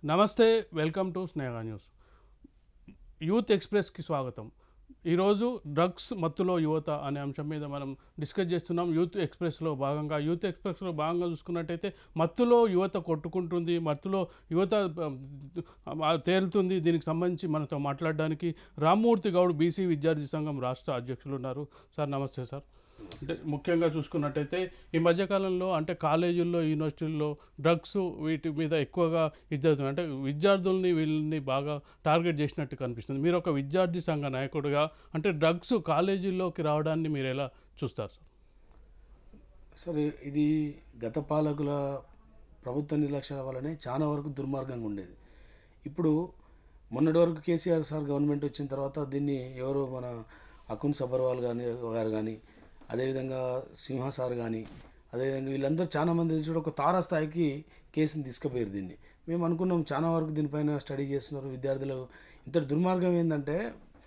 నమస్తే welcome to Sneha news youth ఎక్స్ప్రెస్కి స్వాగతం ఈరోజు డ్రగ్స్ మత్తులో యువత అనే అంశం మీద మనం డిస్కస్ చేస్తున్నాం యూత్ ఎక్స్ప్రెస్లో భాగంగా యూత్ ఎక్స్ప్రెస్లో భాగంగా చూసుకున్నట్టయితే మత్తులో యువత కొట్టుకుంటుంది మత్తులో యువత ఆ, తేలుతుంది దీనికి సంబంధించి మనతో మాట్లాడడానికి రామ్మూర్తి గౌడ్ బీసీ విద్యార్థి సంఘం రాష్ట్ర అధ్యక్షులు ఉన్నారు సార్ నమస్తే సార్ అంటే ముఖ్యంగా చూసుకున్నట్టయితే ఈ మధ్యకాలంలో అంటే కాలేజీల్లో యూనివర్సిటీల్లో డ్రగ్స్ వీటి మీద ఎక్కువగా ఇది జరుగుతుంది అంటే విద్యార్థుల్ని వీళ్ళని బాగా టార్గెట్ చేసినట్టు కనిపిస్తుంది మీరు ఒక విద్యార్థి సంఘ నాయకుడిగా అంటే డ్రగ్స్ కాలేజీల్లోకి రావడాన్ని మీరు ఎలా చూస్తారు సార్ సరే ఇది గత పాలకుల ప్రభుత్వ నిర్లక్ష్యాల వల్లనే చాలా వరకు దుర్మార్గంగా ఉండేది ఇప్పుడు మొన్నటి వరకు కేసీఆర్ సార్ గవర్నమెంట్ వచ్చిన తర్వాత దీన్ని ఎవరు మన అకున్ సబర్వాల్ కానీ గారు కానీ అదేవిధంగా సింహ సార్ కానీ అదేవిధంగా వీళ్ళందరూ చాలా మంది తెలిసి కూడా ఒక తారాస్థాయికి కేసుని తీసుకుపోయారు దీన్ని మేము అనుకున్నాం చాలా వరకు దీనిపైన స్టడీ చేస్తున్నారు విద్యార్థులు ఇంత దుర్మార్గం ఏంటంటే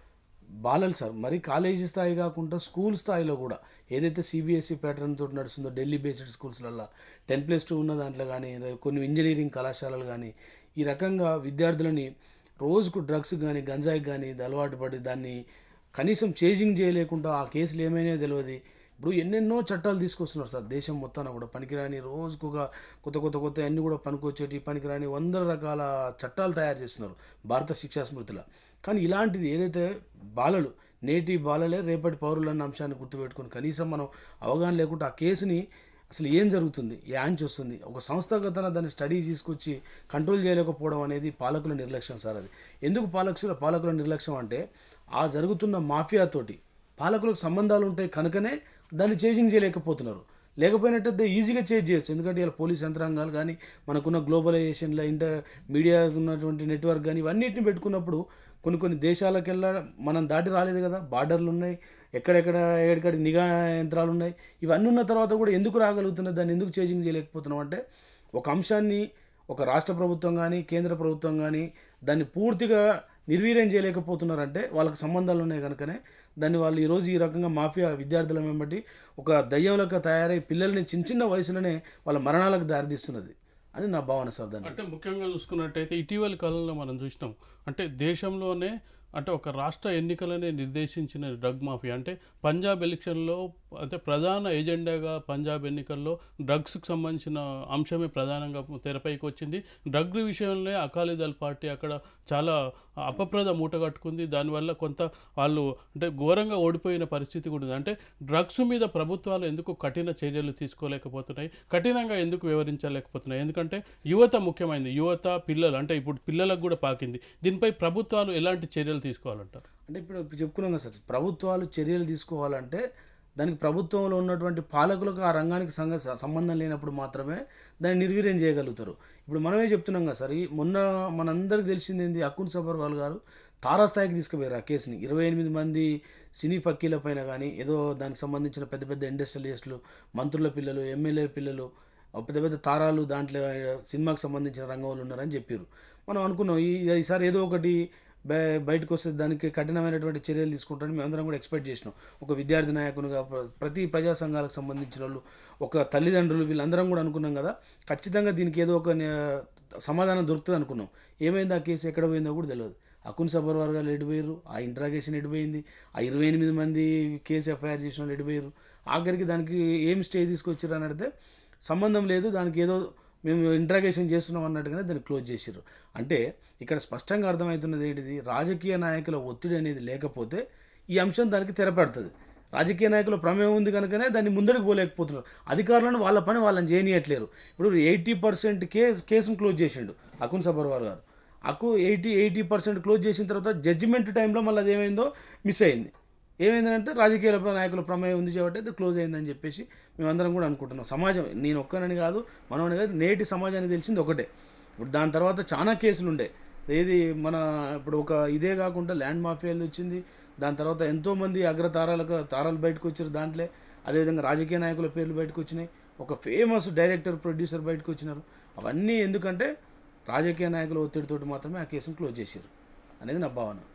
బాలలు సార్ మరి కాలేజీ స్థాయి కాకుండా స్కూల్ స్థాయిలో కూడా ఏదైతే సిబిఎస్ఈ ప్యాటర్న్ తోటి నడుస్తుందో ఢిల్లీ బేస్డ్ స్కూల్స్లలో టెన్ ప్లస్ టూ ఉన్న దాంట్లో కానీ కొన్ని ఇంజనీరింగ్ కళాశాలలు కానీ ఈ రకంగా విద్యార్థులని రోజుకు డ్రగ్స్ కానీ గంజాయికి కానీ ఇది అలవాటు పడి దాన్ని కనీసం చేంజింగ్ చేయలేకుండా ఆ కేసులు ఏమైనా తెలియదు ఇప్పుడు ఎన్నెన్నో చట్టాలు తీసుకొస్తున్నారు సార్ దేశం మొత్తాన కూడా పనికిరాని రోజుకొక కొత్త కొత్త కొత్త అన్ని కూడా పనికొచ్చేటి పనికిరాని వందల రకాల చట్టాలు తయారు చేస్తున్నారు భారత శిక్షా స్మృతిలో కానీ ఇలాంటిది ఏదైతే బాలలు నేటి బాలలే రేపటి పౌరులు అన్న అంశాన్ని గుర్తుపెట్టుకొని కనీసం మనం అవగాహన లేకుండా ఆ కేసుని అసలు ఏం జరుగుతుంది యాంచ్ వస్తుంది ఒక సంస్థాగతన దాన్ని స్టడీ తీసుకొచ్చి కంట్రోల్ చేయలేకపోవడం అనేది పాలకుల నిర్లక్ష్యం సార్ అది ఎందుకు పాలకుల పాలకుల నిర్లక్ష్యం అంటే ఆ జరుగుతున్న మాఫియాతోటి పాలకులకు సంబంధాలు ఉంటాయి కనుకనే దాన్ని చేంజింగ్ చేయలేకపోతున్నారు లేకపోయినట్టయితే ఈజీగా చేంజ్ చేయొచ్చు ఎందుకంటే ఇలా పోలీస్ యంత్రాంగాలు కానీ మనకున్న గ్లోబలైజేషన్లో ఇంటర్ మీడియా ఉన్నటువంటి నెట్వర్క్ కానీ ఇవన్నిటిని పెట్టుకున్నప్పుడు కొన్ని కొన్ని దేశాలకెల్లా మనం దాటి రాలేదు కదా బార్డర్లు ఉన్నాయి ఎక్కడెక్కడ ఎక్కడెక్కడ నిఘా యంత్రాలు ఉన్నాయి ఇవన్నీ ఉన్న తర్వాత కూడా ఎందుకు రాగలుగుతున్నది దాన్ని ఎందుకు చేంజింగ్ చేయలేకపోతున్నాం అంటే ఒక అంశాన్ని ఒక రాష్ట్ర ప్రభుత్వం కానీ కేంద్ర ప్రభుత్వం కానీ దాన్ని పూర్తిగా నిర్వీర్యం చేయలేకపోతున్నారంటే వాళ్ళకి సంబంధాలు ఉన్నాయి కనుకనే దాన్ని వాళ్ళు ఈరోజు ఈ రకంగా మాఫియా విద్యార్థుల వెంబటి ఒక దయ్యంలకు తయారై పిల్లల్ని చిన్న చిన్న వయసులోనే వాళ్ళ మరణాలకు దారితీస్తున్నది అని నా భావన సార్ దాన్ని అంటే ముఖ్యంగా చూసుకున్నట్టయితే ఇటీవలి కాలంలో మనం చూసినాం అంటే దేశంలోనే అంటే ఒక రాష్ట్ర ఎన్నికలనే నిర్దేశించిన డ్రగ్ మాఫియా అంటే పంజాబ్ ఎలక్షన్లో అంటే ప్రధాన ఎజెండాగా పంజాబ్ ఎన్నికల్లో డ్రగ్స్కి సంబంధించిన అంశమే ప్రధానంగా తెరపైకి వచ్చింది డ్రగ్ విషయంలో అకాలీదళ్ పార్టీ అక్కడ చాలా అపప్రద మూట కట్టుకుంది దానివల్ల కొంత వాళ్ళు అంటే ఘోరంగా ఓడిపోయిన పరిస్థితి కూడా ఉంది అంటే డ్రగ్స్ మీద ప్రభుత్వాలు ఎందుకు కఠిన చర్యలు తీసుకోలేకపోతున్నాయి కఠినంగా ఎందుకు వివరించలేకపోతున్నాయి ఎందుకంటే యువత ముఖ్యమైనది యువత పిల్లలు అంటే ఇప్పుడు పిల్లలకు కూడా పాకింది దీనిపై ప్రభుత్వాలు ఎలాంటి చర్యలు తీసుకోవాలంటారు అంటే ఇప్పుడు ఇప్పుడు చెప్పుకున్నాం కదా సార్ ప్రభుత్వాలు చర్యలు తీసుకోవాలంటే దానికి ప్రభుత్వంలో ఉన్నటువంటి పాలకులకు ఆ రంగానికి సంగ సంబంధం లేనప్పుడు మాత్రమే దాన్ని నిర్వీర్యం చేయగలుగుతారు ఇప్పుడు మనమే చెప్తున్నాం కదా సార్ ఈ మొన్న మనందరికి తెలిసింది ఏంది అకున్ సబర్వాల్ గారు తారాస్థాయికి తీసుకుపోయారు ఆ కేసుని ఇరవై ఎనిమిది మంది సినీ ఫక్కీల పైన కానీ ఏదో దానికి సంబంధించిన పెద్ద పెద్ద ఇండస్ట్రియలిస్టులు మంత్రుల పిల్లలు ఎమ్మెల్యే పిల్లలు ఆ పెద్ద పెద్ద తారాలు దాంట్లో సినిమాకి సంబంధించిన రంగంలో ఉన్నారని చెప్పారు మనం అనుకున్నాం ఈ ఈసారి ఏదో ఒకటి బయ- బయటకు వస్తే దానికి కఠినమైనటువంటి చర్యలు తీసుకుంటారని మేమందరం కూడా ఎక్స్పెక్ట్ చేసినాం ఒక విద్యార్థి నాయకునిగా ప్ర- ప్రతి ప్రజా సంఘాలకు సంబంధించిన వాళ్ళు ఒక తల్లిదండ్రులు వీళ్ళందరం కూడా అనుకున్నాం కదా ఖచ్చితంగా దీనికి ఏదో ఒక న్యా- సమాధానం దొరుకుతుంది అనుకున్నాం ఏమైంది ఆ కేసు ఎక్కడ పోయిందో కూడా తెలియదు అకున్ సబర్వార్ గారు ఎడిపోయారు ఆ ఇంట్రాగేషన్ ఎడిపోయింది ఆ ఇరవై ఎనిమిది మంది కేసు ఎఫ్ఐఆర్ చేసిన వాళ్ళు ఎడిపోయారు ఆఖరికి దానికి ఏం స్టే తీసుకొచ్చారు అని అడిగితే సంబంధం లేదు దానికి ఏదో మేము ఇంట్రాగేషన్ చేస్తున్నాం అన్నట్టుగానే దాన్ని క్లోజ్ చేసారు అంటే ఇక్కడ స్పష్టంగా అర్థమవుతున్నది ఏంటిది రాజకీయ నాయకుల ఒత్తిడి అనేది లేకపోతే ఈ అంశం దానికి తెరపెడుతుంది రాజకీయ నాయకుల ప్రమేయం ఉంది కనుకనే దాన్ని ముందరికి పోలేకపోతున్నారు అధికారులను వాళ్ళ పని వాళ్ళని చేయనీయట్లేరు ఇప్పుడు ఎయిటీ పర్సెంట్ కేసు కేసును క్లోజ్ చేసిండు అకున్ సబర్వార్ గారు అకు ఎయిటీ ఎయిటీ పర్సెంట్ క్లోజ్ చేసిన తర్వాత జడ్జిమెంట్ టైంలో మళ్ళీ అది ఏమైందో మిస్ అయింది ఏమైందంటే రాజకీయ నాయకుల ప్రమేయం ఉంది కాబట్టి అది క్లోజ్ అయిందని చెప్పేసి మేమందరం కూడా అనుకుంటున్నాం సమాజం నేను ఒక్కనని కాదు మనమని కాదు నేటి సమాజానికి తెలిసింది ఒకటే ఇప్పుడు దాని తర్వాత చాలా కేసులు ఉండే ఏది మన ఇప్పుడు ఒక ఇదే కాకుండా ల్యాండ్ మాఫియాలు వచ్చింది దాని తర్వాత ఎంతోమంది అగ్రతారాలకు తారాలు బయటకు వచ్చారు దాంట్లో అదేవిధంగా రాజకీయ నాయకుల పేర్లు బయటకు వచ్చినాయి ఒక ఫేమస్ డైరెక్టర్ ప్రొడ్యూసర్ బయటకు వచ్చినారు అవన్నీ ఎందుకంటే రాజకీయ నాయకుల ఒత్తిడితోటి మాత్రమే ఆ కేసును క్లోజ్ చేశారు అనేది నా భావన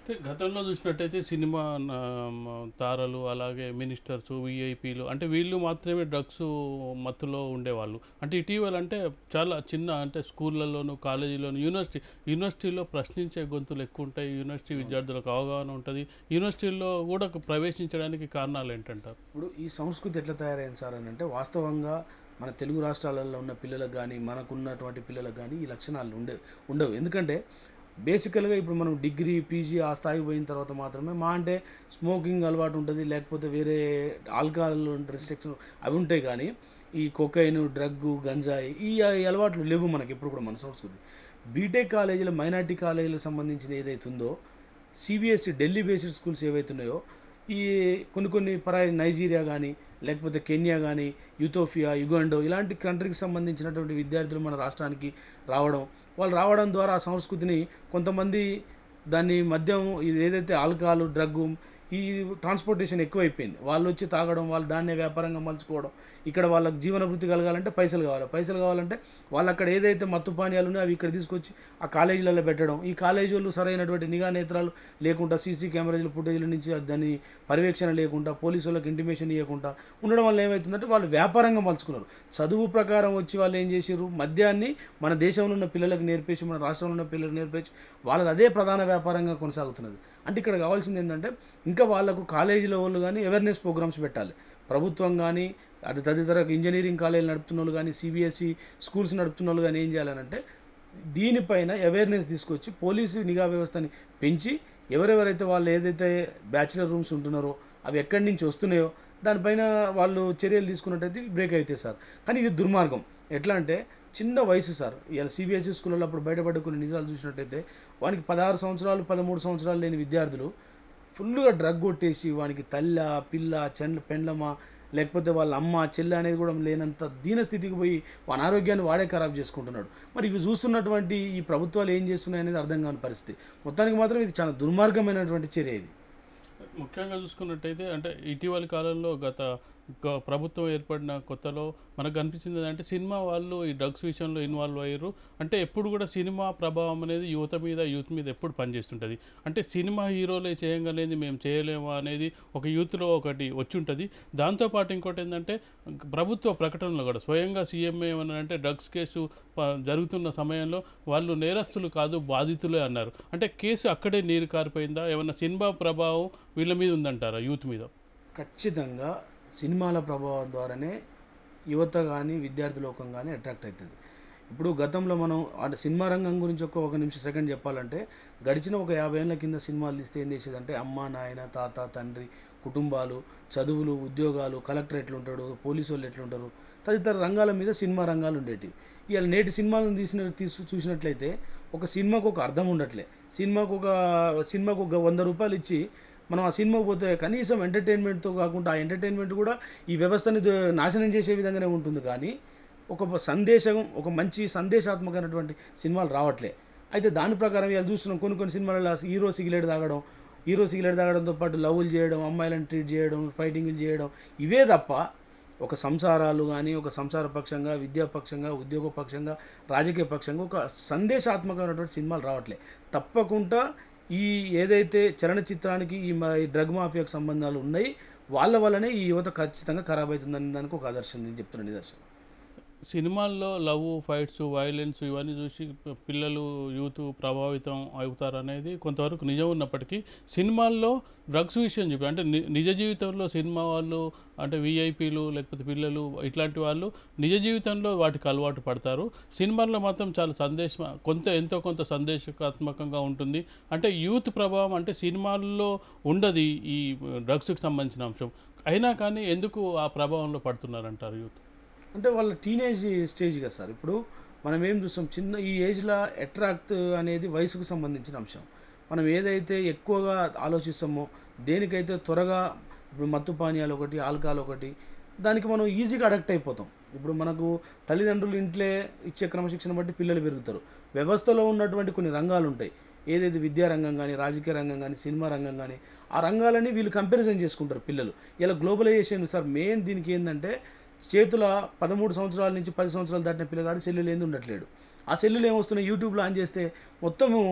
అంటే గతంలో చూసినట్టయితే సినిమా నా- మ- తారలు అలాగే మినిస్టర్స్ విఐపీలు అంటే వీళ్ళు మాత్రమే డ్రగ్స్ మత్తులో ఉండేవాళ్ళు అంటే ఇటీవల అంటే చాలా చిన్న అంటే స్కూళ్ళలోను కాలేజీలోను యూనివర్సిటీ యూనివర్సిటీలో ప్రశ్నించే గొంతులు ఎక్కువ ఉంటాయి యూనివర్సిటీ విద్యార్థులకు అవగాహన ఉంటుంది యూనివర్సిటీల్లో కూడా ప్రవేశించడానికి కారణాలు ఏంటంటారు ఇప్పుడు ఈ సంస్కృతి ఎట్లా తయారైంది సార్ అని అంటే వాస్తవంగా మన తెలుగు రాష్ట్రాలలో ఉన్న పిల్లలకు కానీ మనకున్నటువంటి పిల్లలకు కానీ ఈ లక్షణాలు ఉండే ఉండవు ఎందుకంటే బేసికల్గా ఇప్పుడు మనం డిగ్రీ పీజీ ఆ స్థాయికి పోయిన తర్వాత మాత్రమే మా అంటే స్మోకింగ్ అలవాటు ఉంటుంది లేకపోతే వేరే ఆల్కహాల్ రెస్ట్రిక్షన్ అవి ఉంటాయి కానీ ఈ కొకైన్ డ్రగ్ గంజాయి ఈ ఈ అలవాట్లు లేవు మనకి ఎప్పుడు కూడా మన సంస్కృతి బీటెక్ కాలేజీలో మైనార్టీ కాలేజీలకు సంబంధించిన ఏదైతే ఉందో సిబిఎస్ఈ ఢిల్లీ బేస్డ్ స్కూల్స్ ఏవైతే ఉన్నాయో ఈ కొన్ని కొన్ని పరాయి నైజీరియా కానీ లేకపోతే కెన్యా కానీ యూథోపియా యుగండో ఇలాంటి కంట్రీకి సంబంధించినటువంటి విద్యార్థులు మన రాష్ట్రానికి రావడం వాళ్ళు రావడం ద్వారా ఆ సంస్కృతిని కొంతమంది దాన్ని మద్యం ఇది ఏదైతే ఆల్కహాల్ డ్రగ్ ఈ ట్రాన్స్పోర్టేషన్ ఎక్కువైపోయింది వాళ్ళు వచ్చి తాగడం వాళ్ళు దాన్నే వ్యాపారంగా మలుచుకోవడం ఇక్కడ వాళ్ళకి జీవన వృత్తి కలగాలంటే పైసలు కావాలి పైసలు కావాలంటే వాళ్ళు అక్కడ ఏదైతే మత్తు పానీయాలు ఉన్నాయో అవి ఇక్కడ తీసుకొచ్చి ఆ కాలేజీలలో పెట్టడం ఈ కాలేజీ వాళ్ళు సరైనటువంటి నిఘా నేత్రాలు లేకుండా సీసీ కెమెరాల ఫుటేజ్ల నుంచి దాని పర్యవేక్షణ లేకుండా పోలీసు వాళ్ళకి ఇంటిమేషన్ ఇవ్వకుండా ఉండడం వల్ల ఏమవుతుందంటే వాళ్ళు వ్యాపారంగా మలుచుకున్నారు చదువు ప్రకారం వచ్చి వాళ్ళు ఏం చేసారు మద్యాన్ని మన దేశంలో ఉన్న పిల్లలకు నేర్పేసి మన రాష్ట్రంలో ఉన్న పిల్లలకు నేర్పేసి వాళ్ళది అదే ప్రధాన వ్యాపారంగా కొనసాగుతున్నది అంటే ఇక్కడ కావాల్సింది ఏంటంటే ఇంకా వాళ్ళకు కాలేజీల వాళ్ళు కానీ అవేర్నెస్ ప్రోగ్రామ్స్ పెట్టాలి ప్రభుత్వం కానీ అది తదితర ఇంజనీరింగ్ కాలేజీలు నడుపుతున్న వాళ్ళు కానీ సిబిఎస్ఈ స్కూల్స్ నడుపుతున్న వాళ్ళు కానీ ఏం చేయాలనంటే దీనిపైన అవేర్నెస్ తీసుకొచ్చి పోలీసు నిఘా వ్యవస్థని పెంచి ఎవరెవరైతే వాళ్ళు ఏదైతే బ్యాచిలర్ రూమ్స్ ఉంటున్నారో అవి ఎక్కడి నుంచి వస్తున్నాయో దానిపైన వాళ్ళు చర్యలు తీసుకున్నట్టయితే బ్రేక్ అవుతాయి సార్ కానీ ఇది దుర్మార్గం ఎట్లా అంటే చిన్న వయసు సార్ ఇలా సిబిఎస్ఈ స్కూళ్ళలో అప్పుడు బయటపడ్డ కొన్ని నిజాలు చూసినట్టయితే వానికి పదహారు సంవత్సరాలు పదమూడు సంవత్సరాలు లేని విద్యార్థులు ఫుల్గా డ్రగ్ కొట్టేసి వానికి తల్ల పిల్ల చెండ్ల పెండ్లమా లేకపోతే వాళ్ళ అమ్మ చెల్లె అనేది కూడా లేనంత దీన స్థితికి పోయి వాని ఆరోగ్యాన్ని వాడే ఖరాబ్ చేసుకుంటున్నాడు మరి ఇవి చూస్తున్నటువంటి ఈ ప్రభుత్వాలు ఏం చేస్తున్నాయి అనేది అర్థం కాని పరిస్థితి మొత్తానికి మాత్రం ఇది చాలా దుర్మార్గమైనటువంటి చర్య ఇది ముఖ్యంగా చూసుకున్నట్టయితే అంటే ఇటీవలి కాలంలో గత గ- ప్రభుత్వం ఏర్పడిన కొత్తలో మనకు కనిపించింది అంటే సినిమా వాళ్ళు ఈ డ్రగ్స్ విషయంలో ఇన్వాల్వ్ అయ్యారు అంటే ఎప్పుడు కూడా సినిమా ప్రభావం అనేది యువత మీద యూత్ మీద ఎప్పుడు పనిచేస్తుంటుంది అంటే సినిమా హీరోలే చేయగలేదు మేము చేయలేమా అనేది ఒక యూత్లో ఒకటి వచ్చి ఉంటుంది దాంతోపాటు ఇంకోటి ఏంటంటే ప్రభుత్వ ప్రకటనలో కూడా స్వయంగా సీఎం ఏమన్నా అంటే డ్రగ్స్ కేసు ప- జరుగుతున్న సమయంలో వాళ్ళు నేరస్తులు కాదు బాధితులే అన్నారు అంటే కేసు అక్కడే నీరు కారిపోయిందా ఏమన్నా సినిమా ప్రభావం వీళ్ళ మీద ఉందంటారా యూత్ మీద ఖచ్చితంగా సినిమాల ప్రభావం ద్వారానే యువత కానీ విద్యార్థి లోకం కానీ అట్రాక్ట్ అవుతుంది ఇప్పుడు గతంలో మనం అంటే సినిమా రంగం గురించి ఒక ఒక నిమిషం సెకండ్ చెప్పాలంటే గడిచిన ఒక యాభై ఏళ్ళ కింద సినిమాలు తీస్తే ఏం చేసేదంటే అమ్మ నాయన తాత తండ్రి కుటుంబాలు చదువులు ఉద్యోగాలు కలెక్టర్ ఎట్లుంటాడు పోలీసు వాళ్ళు ఎట్లుంటారు తదితర రంగాల మీద సినిమా రంగాలు ఉండేటివి ఇవాళ నేటి సినిమాలను తీసిన తీసు చూసినట్లయితే ఒక సినిమాకు ఒక అర్థం ఉండట్లే సినిమాకు ఒక సినిమాకు ఒక వంద రూపాయలు ఇచ్చి మనం ఆ సినిమాకి పోతే కనీసం ఎంటర్టైన్మెంట్తో కాకుండా ఆ ఎంటర్టైన్మెంట్ కూడా ఈ వ్యవస్థని ద- నాశనం చేసే విధంగానే ఉంటుంది కానీ ఒక సందేశం ఒక మంచి సందేశాత్మకమైనటువంటి సినిమాలు రావట్లే అయితే దాని ప్రకారం ఇవాళ చూస్తున్నాం కొన్ని కొన్ని సినిమాలలో హీరో సిగరెట్ తాగడం హీరో సిగరెట్ తాగడంతో పాటు లవ్లు చేయడం అమ్మాయిలను ట్రీట్ చేయడం ఫైటింగ్లు చేయడం ఇవే తప్ప ఒక సంసారాలు కానీ ఒక సంసార పక్షంగా విద్యాపక్షంగా ఉద్యోగ పక్షంగా రాజకీయ పక్షంగా ఒక సందేశాత్మకమైనటువంటి సినిమాలు రావట్లే తప్పకుండా ఈ ఏదైతే చలనచిత్రానికి ఈ మ- ఈ డ్రగ్ మాఫియాకు సంబంధాలు ఉన్నాయి వాళ్ళ వల్లనే ఈ యువత ఖచ్చితంగా ఖరాబ్ అవుతుందని దానికి ఒక ఆదర్శం నేను చెప్తున్నాను నిదర్శనం సినిమాల్లో లవ్ ఫైట్స్ వైలెన్స్ ఇవన్నీ చూసి ప- పిల్లలు యూత్ ప్రభావితం అవుతారు అనేది కొంతవరకు నిజం ఉన్నప్పటికీ సినిమాల్లో డ్రగ్స్ విషయం చెప్పి అంటే ని- నిజ జీవితంలో సినిమా వాళ్ళు అంటే విఐపీలు లేకపోతే పిల్లలు ఇట్లాంటి వాళ్ళు నిజ జీవితంలో వాటికి అలవాటు పడతారు సినిమాల్లో మాత్రం చాలా సందేశం కొంత ఎంతో కొంత సందేశాత్మకంగా ఉంటుంది అంటే యూత్ ప్రభావం అంటే సినిమాల్లో ఉండదు ఈ- ఈ డ్రగ్స్కి సంబంధించిన అంశం అయినా కానీ ఎందుకు ఆ ప్రభావంలో పడుతున్నారంటారు యూత్ అంటే వాళ్ళ టీనేజ్ స్టేజ్ కదా సార్ ఇప్పుడు మనం ఏం చూస్తాం చిన్న ఈ ఏజ్లో అట్రాక్ట్ అనేది వయసుకు సంబంధించిన అంశం మనం ఏదైతే ఎక్కువగా ఆలోచిస్తామో దేనికైతే త్వరగా ఇప్పుడు మత్తు పానీయాలు ఒకటి ఆల్కహాల్ ఒకటి దానికి మనం ఈజీగా అడక్ట్ అయిపోతాం ఇప్పుడు మనకు తల్లిదండ్రులు ఇంట్లో ఇచ్చే క్రమశిక్షణ బట్టి పిల్లలు పెరుగుతారు వ్యవస్థలో ఉన్నటువంటి కొన్ని రంగాలు ఉంటాయి ఏదైతే విద్యా రంగం కానీ రాజకీయ రంగం కానీ సినిమా రంగం కానీ ఆ రంగాలని వీళ్ళు కంపారిజన్ చేసుకుంటారు పిల్లలు ఇలా గ్లోబలైజేషన్ సార్ మెయిన్ దీనికి ఏంటంటే చేతుల పదమూడు సంవత్సరాల నుంచి పది సంవత్సరాలు దాటిన పిల్లగాడు సెల్లులు ఏంది ఉండట్లేడు ఆ సెల్లులు ఏమొస్తున్నాయి యూట్యూబ్లో ఆన్ చేస్తే మొత్తము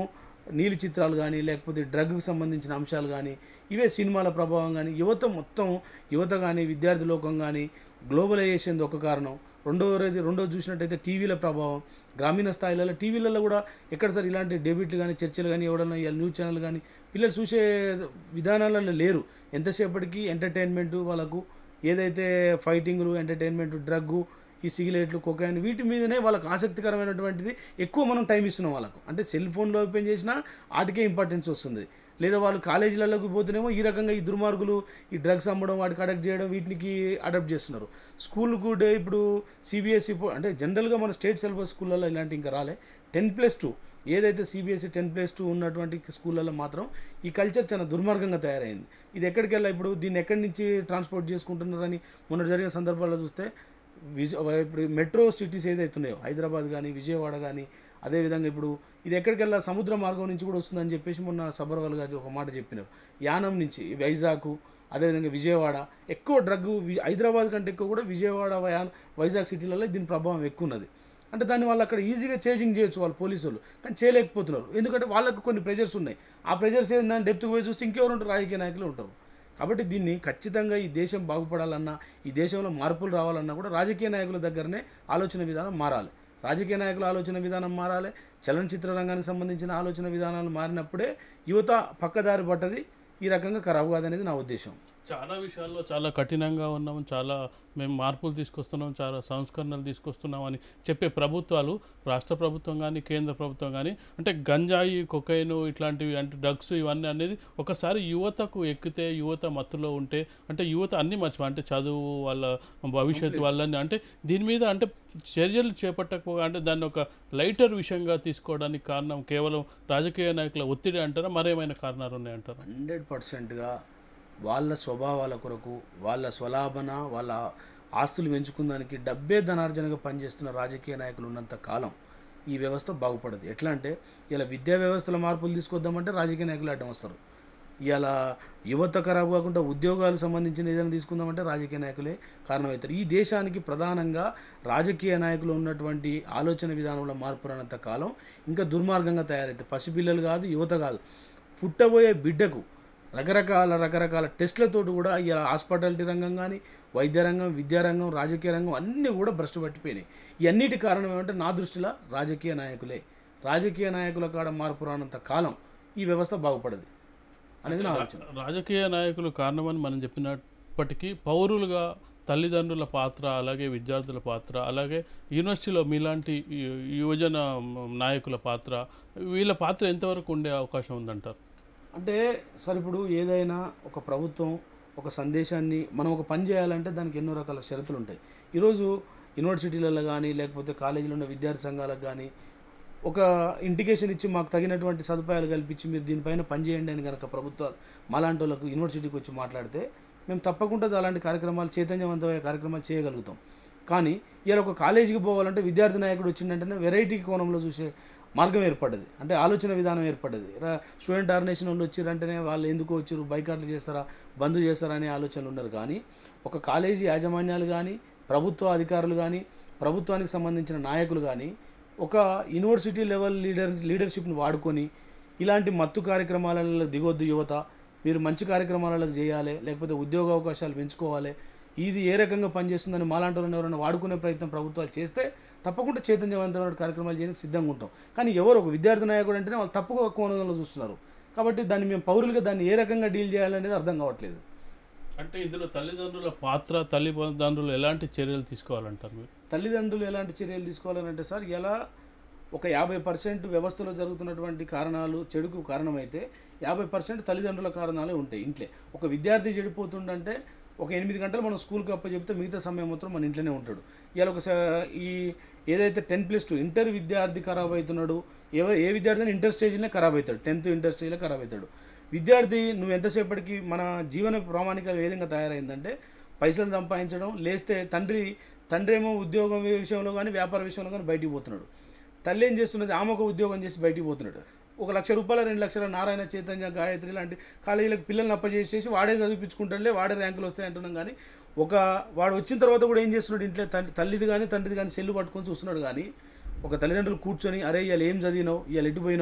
నీలి చిత్రాలు కానీ లేకపోతే డ్రగ్కి సంబంధించిన అంశాలు కానీ ఇవే సినిమాల ప్రభావం కానీ యువత మొత్తం యువత కానీ విద్యార్థి లోకం కానీ గ్లోబలైజేషన్ ఒక కారణం రెండవది రెండోది చూసినట్టయితే టీవీల ప్రభావం గ్రామీణ స్థాయిలలో టీవీలలో కూడా ఎక్కడ సార్ ఇలాంటి డెబిట్లు కానీ చర్చలు కానీ ఎవడన్నా ఇవాళ న్యూస్ ఛానల్ కానీ పిల్లలు చూసే విధానాలలో లేరు ఎంతసేపటికి ఎంటర్టైన్మెంట్ వాళ్ళకు ఏదైతే ఫైటింగ్లు ఎంటర్టైన్మెంట్ డ్రగ్గు ఈ సిగరెట్లు కొకాయిన్ వీటి మీదనే వాళ్ళకి ఆసక్తికరమైనటువంటిది ఎక్కువ మనం టైం ఇస్తున్నాం వాళ్ళకు అంటే సెల్ ఫోన్లో ఓపెన్ చేసినా వాటికే ఇంపార్టెన్స్ వస్తుంది లేదా వాళ్ళు కాలేజీలలోకి పోతేనేమో ఈ రకంగా ఈ దుర్మార్గులు ఈ డ్రగ్స్ అమ్మడం వాటికి అడక్ట్ చేయడం వీటికి అడాప్ట్ చేస్తున్నారు స్కూల్ కూడా ఇప్పుడు సిబిఎస్ఈ అంటే జనరల్గా మన స్టేట్ సిలబస్ స్కూళ్ళల్లో ఇలాంటి ఇంకా రాలే టెన్ ప్లస్ టూ ఏదైతే సిబిఎస్ఈ టెన్ ప్లస్ టూ ఉన్నటువంటి స్కూళ్ళల్లో మాత్రం ఈ కల్చర్ చాలా దుర్మార్గంగా తయారైంది ఇది ఎక్కడికి వెళ్ళా ఇప్పుడు దీన్ని ఎక్కడి నుంచి ట్రాన్స్పోర్ట్ చేసుకుంటున్నారని మొన్న జరిగిన సందర్భాల్లో చూస్తే విజ ఇప్పుడు మెట్రో సిటీస్ ఏదైతే ఉన్నాయో హైదరాబాద్ కానీ విజయవాడ కానీ అదేవిధంగా ఇప్పుడు ఇది ఎక్కడికి వెళ్ళా సముద్ర మార్గం నుంచి కూడా వస్తుందని చెప్పేసి మొన్న సబర్వాల్ గారు ఒక మాట చెప్పినారు యానం నుంచి వైజాగ్ అదేవిధంగా విజయవాడ ఎక్కువ డ్రగ్ హైదరాబాద్ కంటే ఎక్కువ కూడా విజయవాడ వయా- వైజాగ్ సిటీలలో దీని ప్రభావం ఎక్కువ ఉన్నది అంటే దాన్ని వాళ్ళు అక్కడ ఈజీగా చేసింగ్ చేయొచ్చు వాళ్ళు పోలీసు వాళ్ళు కానీ చేయలేకపోతున్నారు ఎందుకంటే వాళ్ళకు కొన్ని ప్రెజర్స్ ఉన్నాయి ఆ ప్రెజర్స్ ఏంటంటే డెప్త్కి పోయి చూస్తే ఇంకెవరు ఉంటారు రాజకీయ నాయకులు ఉంటారు కాబట్టి దీన్ని ఖచ్చితంగా ఈ దేశం బాగుపడాలన్నా ఈ దేశంలో మార్పులు రావాలన్నా కూడా రాజకీయ నాయకుల దగ్గరనే ఆలోచన విధానం మారాలి రాజకీయ నాయకుల ఆలోచన విధానం మారాలి చలనచిత్ర రంగానికి సంబంధించిన ఆలోచన విధానాలు మారినప్పుడే యువత పక్కదారి పట్టది ఈ రకంగా ఖరాబ్ కాదనేది నా ఉద్దేశం చాలా విషయాల్లో చాలా కఠినంగా ఉన్నాం చాలా మేము మార్పులు తీసుకొస్తున్నాం చాలా సంస్కరణలు తీసుకొస్తున్నాం అని చెప్పే ప్రభుత్వాలు రాష్ట్ర ప్రభుత్వం కానీ కేంద్ర ప్రభుత్వం కానీ అంటే గంజాయి కొకైన్ ఇట్లాంటివి అంటే డ్రగ్స్ ఇవన్నీ అనేది ఒకసారి యువతకు ఎక్కితే యువత మత్తులో ఉంటే అంటే యువత అన్ని మర్చిపో అంటే చదువు వాళ్ళ భవిష్యత్తు వాళ్ళని అంటే దీని మీద అంటే చర్యలు చేపట్టకపోగా అంటే దాన్ని ఒక లైటర్ విషయంగా తీసుకోవడానికి కారణం కేవలం రాజకీయ నాయకుల ఒత్తిడి అంటారా మరేమైనా కారణాలు ఉన్నాయంటారా హండ్రెడ్ పర్సెంట్గా వాళ్ళ స్వభావాల కొరకు వాళ్ళ స్వలాభన వాళ్ళ ఆస్తులు పెంచుకుందానికి డబ్బే ధనార్జనగా పనిచేస్తున్న రాజకీయ నాయకులు ఉన్నంత కాలం ఈ వ్యవస్థ బాగుపడదు ఎట్లా అంటే ఇలా విద్యా వ్యవస్థలో మార్పులు తీసుకొద్దామంటే రాజకీయ నాయకులు అడ్డం వస్తారు ఇలా యువత ఖరాబ్ కాకుండా ఉద్యోగాలకు సంబంధించిన ఏదైనా తీసుకుందామంటే రాజకీయ నాయకులే కారణమవుతారు ఈ దేశానికి ప్రధానంగా రాజకీయ నాయకులు ఉన్నటువంటి ఆలోచన విధానంలో మార్పు రానంత కాలం ఇంకా దుర్మార్గంగా తయారవుతాయి పసిపిల్లలు కాదు యువత కాదు పుట్టబోయే బిడ్డకు రకరకాల రకరకాల టెస్టులతోటి కూడా ఇలా హాస్పిటాలిటీ రంగం కానీ వైద్య రంగం విద్యారంగం రాజకీయ రంగం అన్నీ కూడా భ్రష్టు పట్టిపోయినాయి ఇవన్నిటి కారణం ఏమంటే నా దృష్టిలో రాజకీయ నాయకులే రాజకీయ నాయకుల కాడ మార్పు రానంత కాలం ఈ వ్యవస్థ బాగుపడదు అనేది నా ఆలోచన రాజకీయ నాయకులు కారణమని మనం చెప్పినప్పటికీ పౌరులుగా తల్లిదండ్రుల పాత్ర అలాగే విద్యార్థుల పాత్ర అలాగే యూనివర్సిటీలో మీలాంటి యు- యువజన నాయకుల పాత్ర వీళ్ళ పాత్ర ఎంతవరకు ఉండే అవకాశం ఉందంటారు అంటే సార్ ఇప్పుడు ఏదైనా ఒక ప్రభుత్వం ఒక సందేశాన్ని మనం ఒక పని చేయాలంటే దానికి ఎన్నో రకాల షరతులు ఉంటాయి ఈరోజు యూనివర్సిటీలలో కానీ లేకపోతే కాలేజీలో ఉన్న విద్యార్థి సంఘాలకు కానీ ఒక ఇండికేషన్ ఇచ్చి మాకు తగినటువంటి సదుపాయాలు కల్పించి మీరు దీనిపైన పనిచేయండి అని కనుక ప్రభుత్వాలు మాలాంటి వాళ్ళకు యూనివర్సిటీకి వచ్చి మాట్లాడితే మేము తప్పకుండా అలాంటి కార్యక్రమాలు చైతన్యవంతమైన కార్యక్రమాలు చేయగలుగుతాం కానీ ఇలా ఒక కాలేజీకి పోవాలంటే విద్యార్థి నాయకుడు వచ్చిందంటేనే వెరైటీ కోణంలో చూసే మార్గం ఏర్పడ్డది అంటే ఆలోచన విధానం ఏర్పడ్డది రా- స్టూడెంట్ ఆర్గనైజేషన్ వాళ్ళు వచ్చిరంటేనే వాళ్ళు ఎందుకు వచ్చారు బైకాట్లు చేస్తారా బంద్ చేస్తారా అనే ఆలోచనలు ఉన్నారు కానీ ఒక కాలేజీ యాజమాన్యాలు కానీ ప్రభుత్వ అధికారులు కానీ ప్రభుత్వానికి సంబంధించిన నాయకులు కానీ ఒక యూనివర్సిటీ లెవెల్ లీడర్ లీడర్షిప్ని వాడుకొని ఇలాంటి మత్తు కార్యక్రమాలలో దిగొద్దు యువత మీరు మంచి కార్యక్రమాలకు చేయాలి లేకపోతే ఉద్యోగ అవకాశాలు పెంచుకోవాలి ఇది ఏ రకంగా పనిచేస్తుందని మాలాంటి వాళ్ళని ఎవరైనా వాడుకునే ప్రయత్నం ప్రభుత్వాలు చేస్తే తప్పకుండా చైతన్యవంతమైన కార్యక్రమాలు చేయడానికి సిద్ధంగా ఉంటాం కానీ ఎవరు ఒక విద్యార్థి నాయకుడు అంటేనే వాళ్ళు తప్పుగా కోణంలో చూస్తున్నారు కాబట్టి దాన్ని మేము పౌరులుగా దాన్ని ఏ రకంగా డీల్ చేయాలనేది అర్థం కావట్లేదు అంటే ఇందులో తల్లిదండ్రుల పాత్ర తల్లిదండ్రులు ఎలాంటి చర్యలు తీసుకోవాలంటారు మీరు తల్లిదండ్రులు ఎలాంటి చర్యలు తీసుకోవాలంటే సార్ ఎలా ఒక యాభై పర్సెంట్ వ్యవస్థలో జరుగుతున్నటువంటి కారణాలు చెడుకు కారణమైతే యాభై పర్సెంట్ తల్లిదండ్రుల కారణాలే ఉంటాయి ఇంట్లో ఒక విద్యార్థి చెడిపోతుండంటే ఒక ఎనిమిది గంటలు మనం స్కూల్కి అప్పచెప్తే మిగతా సమయం మొత్తం మన ఇంట్లోనే ఉంటాడు ఇవాళ ఒక స- ఈ ఏదైతే టెన్ ప్లస్ టూ ఇంటర్ విద్యార్థి ఖరాబ్ అవుతున్నాడు ఎవరు ఏ విద్యార్థి ఇంటర్ స్టేజ్లోనే ఖరాబ్ అవుతాడు టెన్త్ ఇంటర్ స్టేజ్లో ఖరాబ్ అవుతాడు విద్యార్థి నువ్వు ఎంతసేపటికి మన జీవన ప్రామాణిక ఏ విధంగా తయారైందంటే పైసలు సంపాదించడం లేస్తే తండ్రి తండ్రి ఏమో ఉద్యోగం విషయంలో కానీ వ్యాపార విషయంలో కానీ బయటికి పోతున్నాడు తల్లి ఏం చేస్తున్నది ఆమె ఒక ఉద్యోగం చేసి బయటికి పోతున్నాడు ఒక లక్ష రూపాయల రెండు లక్షల నారాయణ చైతన్య గాయత్రి లాంటి కాలేజీలకు పిల్లల్ని అప్పచేసేసి వాడే చదివించుకుంటాడులే వాడే ర్యాంకులు వస్తాయి అంటున్నాం కానీ ఒక వాడు వచ్చిన తర్వాత కూడా ఏం చేస్తున్నాడు ఇంట్లో తండ్రి తల్లిది కానీ తండ్రిది కానీ సెల్లు పట్టుకొని చూస్తున్నాడు కానీ ఒక తల్లిదండ్రులు కూర్చొని అరే ఇవాళ ఏం చదివినావు ఇవాళ ఎటు పోయినావు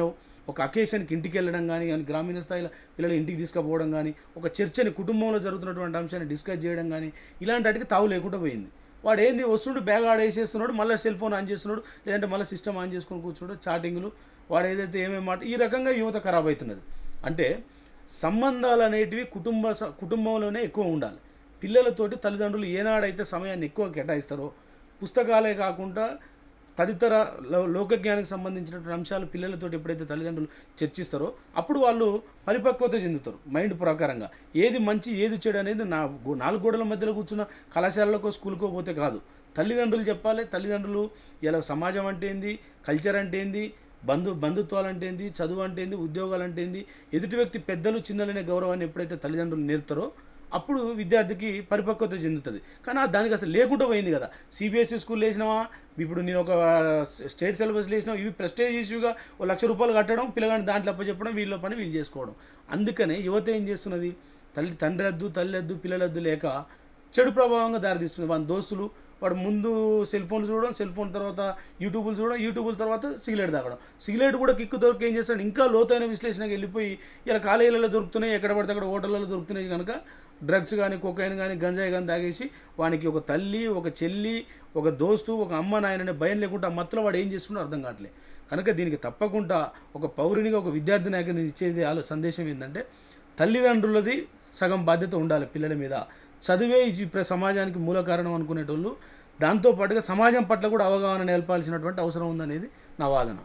ఒక అకేషన్కి ఇంటికి వెళ్ళడం కానీ కానీ గ్రామీణ స్థాయిలో పిల్లలు ఇంటికి తీసుకుపోవడం కానీ ఒక చర్చని కుటుంబంలో జరుగుతున్నటువంటి అంశాన్ని డిస్కస్ చేయడం కానీ ఇలాంటి వాటికి తావు లేకుండా పోయింది వాడు ఏంది వస్తుండు బ్యాగ్ ఆడేసేస్తున్నాడు మళ్ళీ సెల్ ఫోన్ ఆన్ చేస్తున్నాడు లేదంటే మళ్ళీ సిస్టమ్ ఆన్ చేసుకొని కూర్చున్నాడు చాటింగ్లు వాడు ఏదైతే ఏమేమి మాట ఈ రకంగా యువత ఖరాబ్ అవుతున్నది అంటే సంబంధాలు అనేటివి కుటుంబ స- కుటుంబంలోనే ఎక్కువ ఉండాలి పిల్లలతోటి తల్లిదండ్రులు ఏనాడైతే సమయాన్ని ఎక్కువ కేటాయిస్తారో పుస్తకాలే కాకుండా తదితర లో- లోకజ్ఞానికి సంబంధించినటువంటి అంశాలు పిల్లలతోటి ఎప్పుడైతే తల్లిదండ్రులు చర్చిస్తారో అప్పుడు వాళ్ళు పరిపక్వత చెందుతారు మైండ్ ప్రకారంగా ఏది మంచి ఏది చెడు అనేది నా గో- నాలుగు గోడల మధ్యలో కూర్చున్న కళాశాలకో స్కూల్కో పోతే కాదు తల్లిదండ్రులు చెప్పాలి తల్లిదండ్రులు ఇలా సమాజం అంటే ఏంది కల్చర్ అంటే ఏంది బంధు బంధుత్వాలు అంటే ఏంది చదువు అంటే ఏంది ఉద్యోగాలు అంటే ఏంది ఎదుటి వ్యక్తి పెద్దలు చిన్నలనే గౌరవాన్ని ఎప్పుడైతే తల్లిదండ్రులు నేర్పుతారో అప్పుడు విద్యార్థికి పరిపక్వత చెందుతుంది కానీ ఆ దానికి అసలు లేకుండా పోయింది కదా సిబిఎస్ఈ స్కూల్ వేసినావా ఇప్పుడు నేను ఒక స్టేట్ సిలబస్ వేసినా ఇవి ప్రెస్టేజ్ ఇష్యూగా ఓ లక్ష రూపాయలు కట్టడం పిల్లగాని దాంట్లో అప్పచెప్పడం వీళ్ళ పని వీళ్ళు చేసుకోవడం అందుకనే యువత ఏం చేస్తున్నది తల్లి తండ్రి వద్దు తల్లి వద్దు పిల్లలద్దు లేక చెడు ప్రభావంగా దారితీస్తుంది వాళ్ళ దోస్తులు వాడు ముందు సెల్ ఫోన్ చూడడం సెల్ ఫోన్ తర్వాత యూట్యూబ్లు చూడడం యూట్యూబ్ల తర్వాత సిగరెట్ తాగడం సిగరెట్ కూడా కిక్కు దొరికి ఏం చేస్తాడు ఇంకా లోతైన విశ్లేషణకి వెళ్ళిపోయి ఇలా కాలేజీలలో దొరుకుతున్నాయి ఎక్కడ పడితే అక్కడ హోటళ్ళలో దొరుకుతున్నాయి కనుక డ్రగ్స్ కానీ కొకైన్ కానీ గంజాయి కానీ తాగేసి వానికి ఒక తల్లి ఒక చెల్లి ఒక దోస్తు ఒక అమ్మ నాయననే భయం లేకుండా ఆ మత్తులో వాడు ఏం చేస్తున్నాడో అర్థం కావట్లేదు కనుక దీనికి తప్పకుండా ఒక పౌరునిగా ఒక విద్యార్థి నాయకుని ఇచ్చేది ఆలో సందేశం ఏంటంటే తల్లిదండ్రులది సగం బాధ్యత ఉండాలి పిల్లల మీద చదివే ఈ ప్ర- సమాజానికి మూల కారణం అనుకునేటోళ్ళు దాంతో పాటుగా సమాజం పట్ల కూడా అవగాహన నేర్పాల్సినటువంటి అవసరం ఉందనేది నా వాదన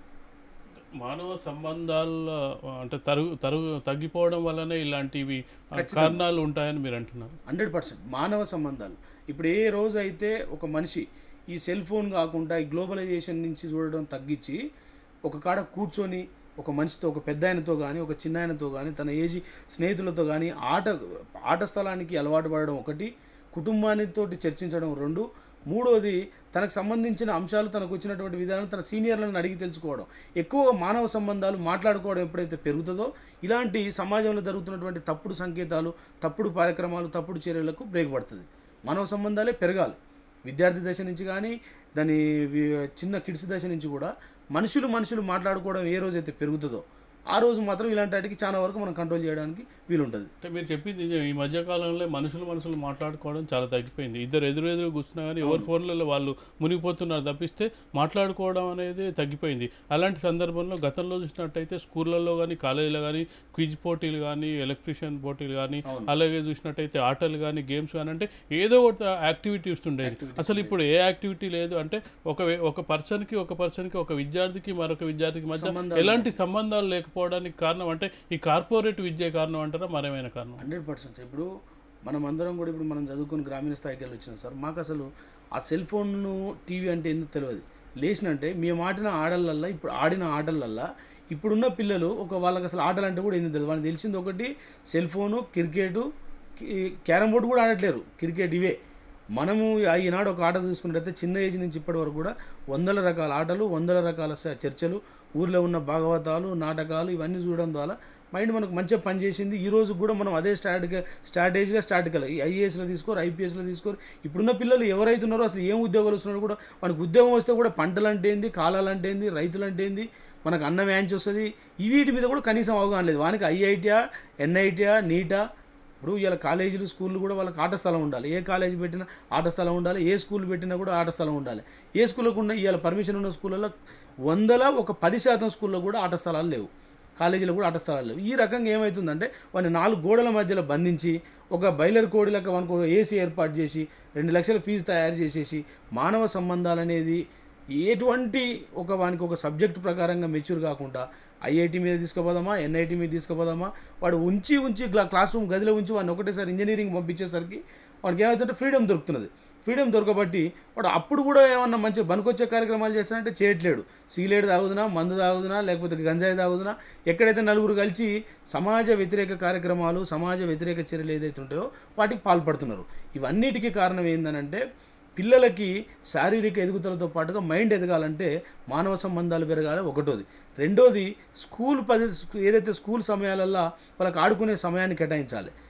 మానవ సంబంధాల అంటే తరుగు తరుగు తగ్గిపోవడం వల్లనే ఇలాంటివి ఆ, కారణాలు ఉంటాయని మీరు అంటున్నారు హండ్రెడ్ పర్సెంట్ మానవ సంబంధాలు ఇప్పుడు ఏ రోజు అయితే ఒక మనిషి ఈ సెల్ ఫోన్ కాకుండా ఈ గ్లోబలైజేషన్ నుంచి చూడడం తగ్గించి ఒక కాడ కూర్చొని ఒక మనిషితో ఒక పెద్ద ఆయనతో కానీ ఒక చిన్న ఆయనతో కానీ తన ఏజీ స్నేహితులతో కానీ ఆట ఆట స్థలానికి అలవాటు పడడం ఒకటి కుటుంబానితో చర్చించడం రెండు మూడోది తనకు సంబంధించిన అంశాలు తనకు వచ్చినటువంటి విధానం తన సీనియర్లను అడిగి తెలుసుకోవడం ఎక్కువ మానవ సంబంధాలు మాట్లాడుకోవడం ఎప్పుడైతే పెరుగుతుందో ఇలాంటి సమాజంలో జరుగుతున్నటువంటి తప్పుడు సంకేతాలు తప్పుడు కార్యక్రమాలు తప్పుడు చర్యలకు బ్రేక్ పడుతుంది మానవ సంబంధాలే పెరగాలి విద్యార్థి దశ నుంచి కానీ దాని వి- చిన్న కిడ్స్ దశ నుంచి కూడా మనుషులు మనుషులు మాట్లాడుకోవడం ఏ రోజైతే పెరుగుతుందో ఆ రోజు మాత్రం ఇలాంటి వాటికి చాలా వరకు మనం కంట్రోల్ చేయడానికి వీలుంటుంది అంటే మీరు చెప్పింది నిజం. ఈ మధ్య కాలంలో మనుషులు మనుషులు మాట్లాడుకోవడం చాలా తగ్గిపోయింది ఇద్దరు ఎదురు ఎదురు కూర్చున్నా కానీ ఎవరి ఫోన్లలో వాళ్ళు మునిగిపోతున్నారు తప్పిస్తే మాట్లాడుకోవడం అనేది తగ్గిపోయింది అలాంటి సందర్భంలో గతంలో చూసినట్టయితే స్కూళ్ళల్లో కానీ కాలేజీలో కానీ క్విజ్ పోటీలు కానీ ఎలక్ట్రీషియన్ పోటీలు కానీ అలాగే చూసినట్టయితే ఆటలు కానీ గేమ్స్ కానీ అంటే ఏదో ఒక యాక్టివిటీస్ ఉండేది అసలు ఇప్పుడు ఏ యాక్టివిటీ లేదు అంటే ఒక వే- ఒక పర్సన్కి ఒక పర్సన్కి ఒక విద్యార్థికి మరొక విద్యార్థికి మధ్య సంబంధాలు ఎలాంటి సంబంధాలు లేకపోవడానికి కారణం అంటే ఈ కార్పొరేట్ విద్య కారణం అంటారా మరేమైనా కారణం హండ్రెడ్ పర్సెంట్ ఇప్పుడు మనం అందరం కూడా ఇప్పుడు మనం చదువుకుని గ్రామీణ స్థాయికి వెళ్ళి వచ్చినాం సార్ మాకు అసలు ఆ సెల్ ఫోన్ను టీవీ అంటే ఎందుకు తెలియదు లేచినంటే మేము ఆడిన ఆటలల్లో ఇప్పుడు ఆడిన ఆటలల్లో ఇప్పుడున్న పిల్లలు ఒక వాళ్ళకి అసలు ఆటలు అంటే కూడా ఎందుకు తెలియదు వాళ్ళకి తెలిసింది ఒకటి cell phone cricket carrom board కూడా ఆడట్లేరు క్రికెట్ ఇవే మనము ఆ ఈనాడు ఒక ఆట చూసుకున్నట్టయితే చిన్న ఏజ్ నుంచి ఇప్పటి వరకు కూడా వందల రకాల ఆటలు వందల రకాల స- చర్చలు ఊర్లో ఉన్న భాగవతాలు నాటకాలు ఇవన్నీ చూడడం ద్వారా మైండ్ మనకు మంచిగా పనిచేసింది ఈ రోజు కూడా మనం అదే స్ట్రాటగా స్ట్రాటజీగా స్టార్ట్ కల ఐఏఎస్లో తీసుకోరు ఐపీఎస్లో తీసుకోరు ఇప్పుడున్న పిల్లలు ఎవరైతున్నారో అసలు ఏం ఉద్యోగాలు వస్తున్నారో కూడా మనకు ఉద్యోగం వస్తే కూడా పంటలు అంటే ఏంది కాలాలు అంటే ఏంది రైతులు అంటే ఏంది మనకు అన్నం యాంచి వస్తుంది ఈ వీటి మీద కూడా కనీసం అవగాహన లేదు వానికి ఐఐటియా ఎన్ఐటియా నీటా ఇప్పుడు ఇలా కాలేజీలు స్కూళ్ళు కూడా వాళ్ళకి ఆట స్థలం ఉండాలి ఏ కాలేజీ పెట్టినా ఆట స్థలం ఉండాలి ఏ స్కూల్ పెట్టినా కూడా ఆట స్థలం ఉండాలి ఏ స్కూల్కి ఉన్న ఇవాళ పర్మిషన్ ఉన్న స్కూళ్ళలో వందల ఒక పది శాతం స్కూల్లో కూడా ఆట స్థలాలు లేవు కాలేజీలో కూడా ఆట స్థలాలు లేవు ఈ రకంగా ఏమవుతుందంటే వాడిని నాలుగు గోడల మధ్యలో బంధించి ఒక బయలర్ కోడి లెక్క మనకు ఏసీ ఏర్పాటు చేసి రెండు లక్షల ఫీజు తయారు చేసేసి మానవ సంబంధాలు అనేది ఎటువంటి ఒక వానికి ఒక సబ్జెక్ట్ ప్రకారంగా మెచ్యూర్ కాకుండా ఐఐటి మీద తీసుకుపోదామా ఎన్ఐటి మీద తీసుకుపోదామా వాడు ఉంచి ఉంచి క్లా క్లాస్ రూమ్ గదిలో ఉంచి వాడిని ఒకటేసారి ఇంజనీరింగ్ పంపించేసరికి వాడికి ఏమవుతుంటే ఫ్రీడమ్ దొరుకుతున్నది ఫ్రీడమ్ దొరకబట్టి వాడు అప్పుడు కూడా ఏమన్నా మంచి బనికొచ్చే కార్యక్రమాలు చేస్తానంటే చేయట్లేడు సిగరెట్ తాగుదునా మందు తాగుదునా లేకపోతే గంజాయి తాగుదునా ఎక్కడైతే నలుగురు కలిసి సమాజ వ్యతిరేక కార్యక్రమాలు సమాజ వ్యతిరేక చర్యలు ఏదైతే ఉంటాయో వాటికి పాల్పడుతున్నారు ఇవన్నిటికీ కారణం ఏందనంటే పిల్లలకి శారీరక ఎదుగుదలతో పాటుగా మైండ్ ఎదగాలంటే మానవ సంబంధాలు పెరగాలి ఒకటోది రెండోది స్కూల్ పది ఏదైతే స్కూల్ సమయాలల్లో వాళ్ళకి ఆడుకునే సమయాన్ని కేటాయించాలి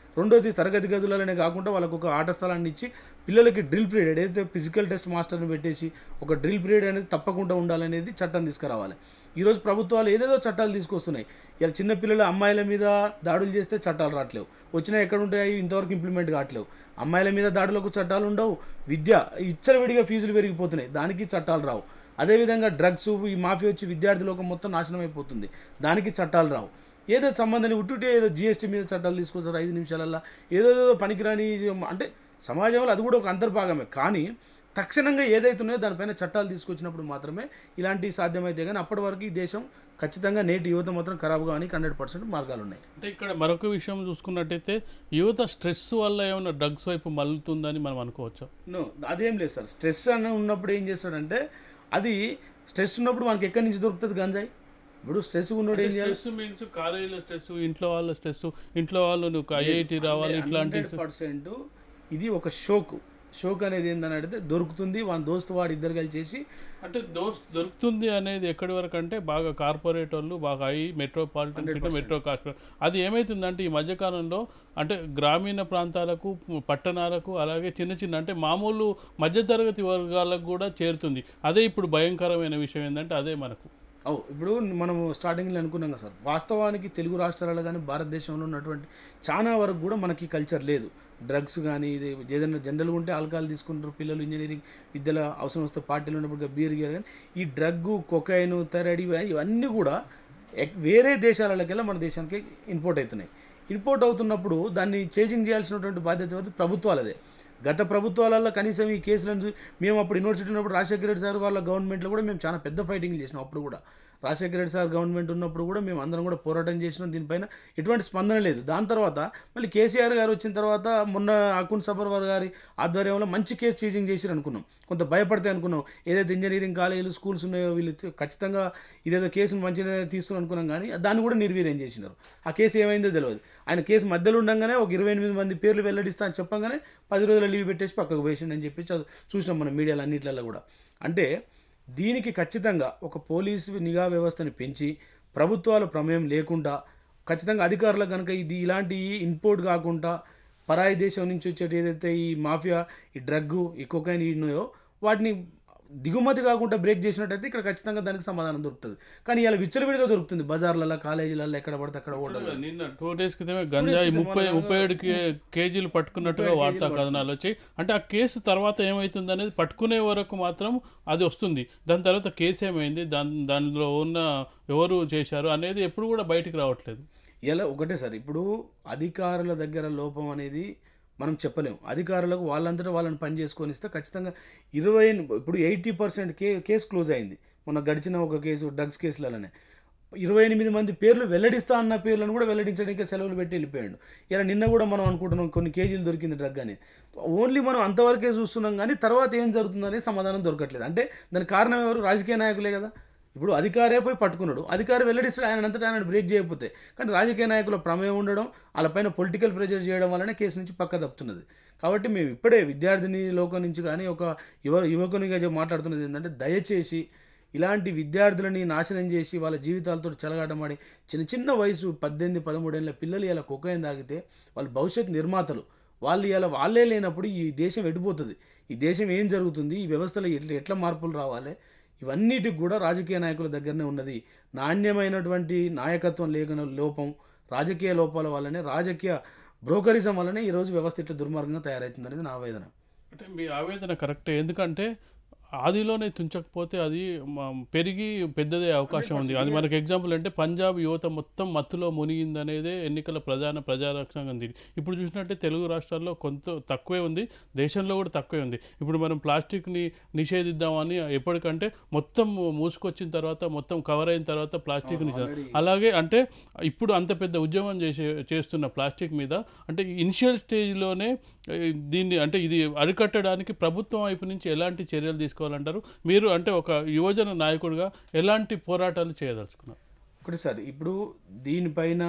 రెండోది తరగతి గదులనే కాకుండా వాళ్ళకు ఒక ఆట స్థలాన్ని ఇచ్చి పిల్లలకి డ్రిల్ పీరియడ్ ఏదైతే ఫిజికల్ టెస్ట్ మాస్టర్ని పెట్టేసి ఒక డ్రిల్ పీరియడ్ అనేది తప్పకుండా ఉండాలనేది చట్టం తీసుకురావాలి ఈరోజు ప్రభుత్వాలు ఏదేదో చట్టాలు తీసుకొస్తున్నాయి ఇలా చిన్న పిల్లల అమ్మాయిల మీద దాడులు చేస్తే చట్టాలు రావట్లేవు వచ్చినా ఎక్కడ ఉంటాయి ఇంతవరకు ఇంప్లిమెంట్ కావట్లేవు అమ్మాయిల మీద దాడులకు చట్టాలు ఉండవు విద్య ఇచ్చలవిడిగా ఫీజులు పెరిగిపోతున్నాయి దానికి చట్టాలు రావు అదేవిధంగా డ్రగ్స్ ఈ మాఫియా వచ్చి విద్యార్థి లోకం మొత్తం నాశనం అయిపోతుంది దానికి చట్టాలు రావు ఏదో సంబంధాన్ని ఉట్టుంటే ఏదో జిఎస్టీ మీద చట్టాలు తీసుకొస్తారు ఐదు నిమిషాలల్లో ఏదో ఏదో పనికిరాని అంటే సమాజంలో అది కూడా ఒక అంతర్భాగమే కానీ తక్షణంగా ఏదైతే ఉన్నాయో దానిపైన చట్టాలు తీసుకొచ్చినప్పుడు మాత్రమే ఇలాంటివి సాధ్యమైతే కానీ అప్పటి వరకు ఈ దేశం ఖచ్చితంగా నేటి యువత మాత్రం ఖరాబ్ కానీ హండ్రెడ్ పర్సెంట్ మార్గాలు ఉన్నాయి అంటే ఇక్కడ మరొక విషయం చూసుకున్నట్టయితే యువత స్ట్రెస్ వల్ల ఏమైనా డ్రగ్స్ వైపు మల్లుతుందని మనం అనుకోవచ్చు నో అదేం లేదు సార్ స్ట్రెస్ అని ఉన్నప్పుడు ఏం చేస్తాడంటే అది స్ట్రెస్ ఉన్నప్పుడు మనకి ఎక్కడి నుంచి దొరుకుతుంది గంజాయి ఇప్పుడు స్ట్రెస్ ఉన్నోడు ఏం చేయాలి స్ట్రెస్ మీన్స్ కాలేజీలో స్ట్రెస్ ఇంట్లో వాళ్ళ స్ట్రెస్ ఇంట్లో వాళ్ళు నువ్వు ఐఐటి రావాలి ఇట్లాంటి హండ్రెడ్ పర్సెంట్ ఇది ఒక షోక్ షోక్ అనేది ఏందని అడిగితే దొరుకుతుంది వాళ్ళ దోస్తు వాడు ఇద్దరు కలిసి చేసి అంటే దోస్ దొరుకుతుంది అనేది ఎక్కడి వరకు అంటే బాగా కార్పొరేట్ వాళ్ళు బాగా high metropolitan city metro cost అది ఏమవుతుందంటే ఈ మధ్యకాలంలో అంటే గ్రామీణ ప్రాంతాలకు పట్టణాలకు అలాగే చిన్న చిన్న అంటే మామూలు మధ్యతరగతి వర్గాలకు కూడా చేరుతుంది అదే ఇప్పుడు భయంకరమైన విషయం ఏంటంటే అదే మనకు అవు ఇప్పుడు మనము స్టార్టింగ్లో అనుకున్నాం కదా సార్ వాస్తవానికి తెలుగు రాష్ట్రాలలో కానీ భారతదేశంలో ఉన్నటువంటి చాలా వరకు కూడా మనకి కల్చర్ లేదు డ్రగ్స్ కానీ ఇది ఏదైనా జనరల్గా ఉంటే ఆల్కహాల్ తీసుకుంటారు పిల్లలు ఇంజనీరింగ్ విద్యలో అవసరం వస్తే పార్టీలు ఉన్నప్పుడు బీర్ గీర్ కానీ ఈ డ్రగ్ కొకైన్ థైరాయిడ్ ఇవన్నీ- ఇవన్నీ కూడా ఎక్- వేరే దేశాలకెళ్ళి మన దేశానికి ఇంపోర్ట్ అవుతున్నాయి ఇంపోర్ట్ అవుతున్నప్పుడు దాన్ని చేంజింగ్ చేయాల్సినటువంటి బాధ్యత ఎవరిది? ప్రభుత్వాలదే గత ప్రభుత్వాలలో కనీసం ఈ కేసులను చూ- మేము అప్పుడు యూనివర్సిటీ ఉన్నప్పుడు రాజశేఖర రెడ్డి సార్ వాళ్ళ గవర్నమెంట్లో కూడా మేము చాలా పెద్ద ఫైటింగ్ చేసినాం అప్పుడు కూడా రాజశేఖర రెడ్డి సార్ గవర్నమెంట్ ఉన్నప్పుడు కూడా మేము అందరం కూడా పోరాటం చేసినాం దీనిపైన ఎటువంటి స్పందన లేదు దాని తర్వాత మళ్ళీ కేసీఆర్ గారు వచ్చిన తర్వాత మొన్న అకున్ సబర్వార్ గారి ఆధ్వర్యంలో మంచి కేసు చేసింగ్ చేసిరు అనుకున్నాం కొంత భయపడితే అనుకున్నాం ఏదైతే ఇంజనీరింగ్ కాలేజీలు స్కూల్స్ ఉన్నాయో వీళ్ళు తి- ఖచ్చితంగా ఇదేదో కేసును మంచిగా తీస్తున్నారు అనుకున్నాం కానీ దాన్ని కూడా నిర్వీర్యం చేసినారు ఆ కేసు ఏమైందో తెలియదు ఆయన కేసు మధ్యలో ఉండగానే ఒక ఇరవై ఎనిమిది మంది పేర్లు వెల్లడిస్తా అని చెప్పగానే పది రోజుల లీవ్ పెట్టేసి పక్కకు పోయిండు అని చెప్పి చదువు చూసినాం మన మీడియాలో అన్నిట్లలో కూడా అంటే దీనికి ఖచ్చితంగా ఒక పోలీసు నిఘా వ్యవస్థని పెంచి ప్రభుత్వాల ప్రమేయం లేకుండా ఖచ్చితంగా అధికారులకు కనుక ఇది ఇలాంటి ఇన్పోర్ట్ కాకుండా పరాయి దేశం నుంచి వచ్చేటి ఏదైతే ఈ మాఫియా ఈ డ్రగ్ ఈ కొకైన్ ఈ ఉన్నాయో వాటిని దిగుమతి కాకుండా బ్రేక్ చేసినట్టయితే ఇక్కడ ఖచ్చితంగా దానికి సమాధానం దొరుకుతుంది కానీ ఇలా విచ్చలవిడిగా దొరుకుతుంది బజార్లలో కాలేజీలలో ఎక్కడ పడితే అక్కడ హోటల్ నిన్న టూ డేస్ క్రితమే గంజాయి ముప్పై ముప్పై ఏడు కే- కేజీలు పట్టుకున్నట్టుగా వార్తా కథనాలు వచ్చాయి అంటే ఆ కేసు తర్వాత ఏమవుతుంది అనేది పట్టుకునే వరకు మాత్రం అది వస్తుంది దాని తర్వాత కేసు ఏమైంది దాని దానిలో ఉన్న ఎవరు చేశారు అనేది ఎప్పుడు కూడా బయటికి రావట్లేదు ఇలా ఒకటే సార్ ఇప్పుడు అధికారుల దగ్గర లోపం అనేది మనం చెప్పలేము అధికారులకు వాళ్ళంతటా వాళ్ళని పని చేసుకొని ఇస్తే ఖచ్చితంగా ఇరవై ఇప్పుడు ఎయిటీ పర్సెంట్ కే కేసు క్లోజ్ అయింది మొన్న గడిచిన ఒక కేసు డ్రగ్స్ కేసులలోనే ఇరవై ఎనిమిది మంది పేర్లు వెల్లడిస్తా అన్న పేర్లను కూడా వెల్లడించడానికి సెలవులు పెట్టి వెళ్ళిపోయాడు ఇలా నిన్న కూడా మనం అనుకుంటున్నాం కొన్ని కేజీలు దొరికింది డ్రగ్ అని ఓన్లీ మనం అంతవరకే చూస్తున్నాం కానీ తర్వాత ఏం జరుగుతుందనే సమాధానం దొరకట్లేదు అంటే దానికి కారణం ఎవరు రాజకీయ నాయకులే కదా ఇప్పుడు అధికారే పోయి పట్టుకున్నాడు అధికారి వెల్లడిస్తాడు ఆయన అంతటా ఆయన బ్రేక్ చేయకపోతే కానీ రాజకీయ నాయకుల ప్రమేయం ఉండడం వాళ్ళపైన పొలిటికల్ ప్రెషర్ చేయడం వల్లనే కేసు నుంచి పక్క తప్పుతున్నది కాబట్టి మేము ఇప్పుడే విద్యార్థిని లోకం నుంచి కానీ ఒక యువ యువకునిగా చెప్పి మాట్లాడుతున్నది ఏంటంటే దయచేసి ఇలాంటి విద్యార్థులని నాశనం చేసి వాళ్ళ జీవితాలతో చెలగాటమాడి చిన్న చిన్న వయసు పద్దెనిమిది పదమూడేళ్ళ పిల్లలు ఇలా కుక్కైన తాగితే వాళ్ళ భవిష్యత్ నిర్మాతలు వాళ్ళు ఇలా వాళ్ళే లేనప్పుడు ఈ దేశం ఎడిపోతుంది ఈ దేశం ఏం జరుగుతుంది ఈ వ్యవస్థలో ఎట్లా ఎట్లా మార్పులు రావాలి ఇవన్నిటికి కూడా రాజకీయ నాయకుల దగ్గరనే ఉన్నది నాణ్యమైనటువంటి నాయకత్వం లేక లోపం రాజకీయ లోపాల వల్లనే రాజకీయ బ్రోకరిజం వల్లనే ఈరోజు వ్యవస్థ ఇట్లా దుర్మార్గంగా తయారవుతుంది అనేది నా ఆవేదన అంటే మీ ఆవేదన కరెక్టే ఎందుకంటే ఆదిలోనే తుంచకపోతే అది మ- పెరిగి పెద్దదే అవకాశం ఉంది అది మనకి ఎగ్జాంపుల్ అంటే పంజాబ్ యువత మొత్తం మత్తులో మునిగింది అనేదే ఎన్నికల ప్రధాన ప్రజారక్షణ ఉంది ఇప్పుడు చూసినట్టే తెలుగు రాష్ట్రాల్లో కొంత తక్కువే ఉంది దేశంలో కూడా తక్కువే ఉంది ఇప్పుడు మనం ప్లాస్టిక్ని నిషేధిద్దామని ఎప్పటికంటే మొత్తం మూసుకొచ్చిన తర్వాత మొత్తం కవర్ అయిన తర్వాత ప్లాస్టిక్ నిషేధం అలాగే అంటే ఇప్పుడు అంత పెద్ద ఉద్యమం చేసే చేస్తున్న ప్లాస్టిక్ మీద అంటే ఇనిషియల్ స్టేజ్లోనే ఏ, దీన్ని అంటే ఇది అరికట్టడానికి ప్రభుత్వం వైపు నుంచి ఎలాంటి చర్యలు తీసుకోవాలంటారు మీరు అంటే ఒక యువజన నాయకుడిగా ఎలాంటి పోరాటాలు చేయదలుచుకున్నారు ఒకటి సార్ ఇప్పుడు దీనిపైన